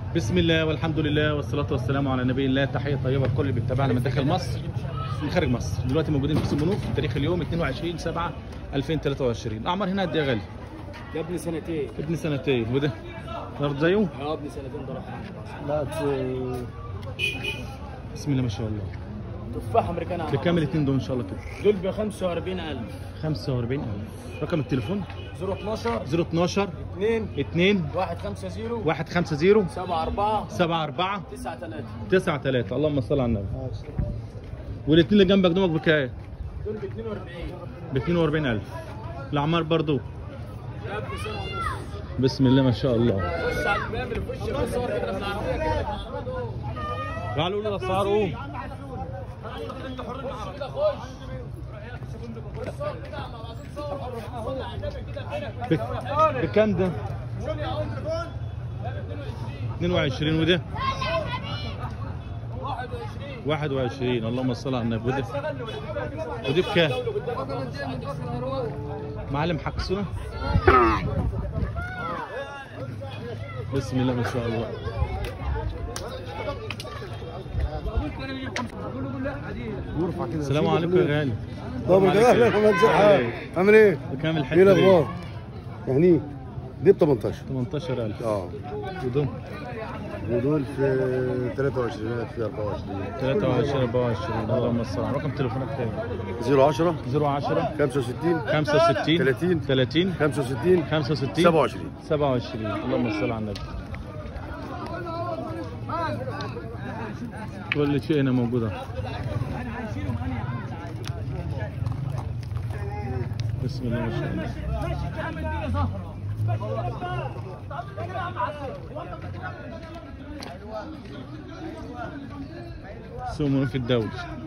بسم الله والحمد لله والصلاة والسلام على نبي الله تحية طيبة لكل اللي بيتابعنا من داخل مصر من خارج مصر دلوقتي موجودين في سوق منوف تاريخ اليوم 22 7 2023 الأعمار هنا قد إيه يا غالي؟ ده ابن سنتين ابن سنتين وده برضه زيه؟ اه ابن سنتين ده راح لا بسم الله ما شاء الله تفاح امريكان عم. بكام الاثنين دول إن شاء الله كده؟ دول ب 45000 45000 رقم التليفون 012 012 2 2 150 150 74 74 93 93 اللهم صل على النبي والاثنين اللي جنبك دول بكام؟ دول ب 42 ب 42000 الأعمار برضه ده ابن سنه ونص بسم الله ما شاء الله خش على الباب اللي في وش الصور كده في العربيه كده قالوا لي الاسعار قوم بك- بكام ده؟ 22 وده 21 اللهم صل على النبي وده ودي بكام؟ معلم حكسونا بسم الله ما شاء الله السلام عليكم يا غالي طب كده اهلا محمد عليك. زحام عامل ايه؟ بكام الحته ايه دي؟ الاخبار؟ يعني دي ب 18 18000 اه ودول ودول في 23 في 24 23 24 اللهم صل على رقم تليفونك كام 010 010 65 65 30 30 65 65 27 27 اللهم صل على النبي كل شيء هنا موجودة بسم الله ما شاء الله سوق منوف الدولي